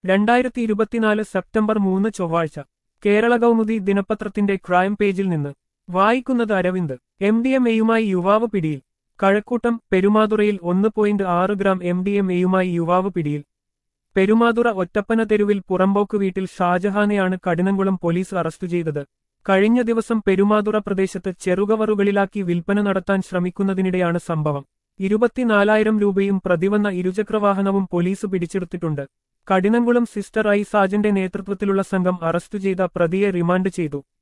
രണ്ടായിരത്തി ഇരുപത്തിനാല് സെപ്റ്റംബർ മൂന്ന് ചൊവ്വാഴ്ച കേരള കൗമുദി ദിനപത്രത്തിന്റെ ക്രൈം പേജിൽ നിന്ന് വായിക്കുന്നത് അരവിന്ദ് എം ഡി എം എയുമായി യുവാവ് പിടിയിൽ കഴക്കൂട്ടം പെരുമാതുറയിൽ ഒന്ന് പോയിന്റ് ആറ് ഗ്രാം എം ഡി എം എയുമായി യുവാവ് പിടിയിൽ പെരുമാതുറ ഒറ്റപ്പന തെരുവിൽ പുറമ്പോക്ക് വീട്ടിൽ ഷാജഹാനെയാണ് കഠിനംകുളം പോലീസ് അറസ്റ്റ് ചെയ്തത് കഴിഞ്ഞ ദിവസം പെരുമാതുറ പ്രദേശത്ത് ചെറുകവറുകളിലാക്കി വിൽപ്പന നടത്താൻ ശ്രമിക്കുന്നതിനിടെയാണ് സംഭവം ഇരുപത്തിനാലായിരം രൂപയും പ്രതിവന്ന ഇരുചക്രവാഹനവും പോലീസ് പിടിച്ചെടുത്തിട്ടുണ്ട് കഠിനംകുളം സിസ്റ്റർ ഐ സാജന്റെ നേതൃത്വത്തിലുള്ള സംഘം അറസ്റ്റ് ചെയ്ത പ്രതിയെ റിമാൻഡ് ചെയ്തു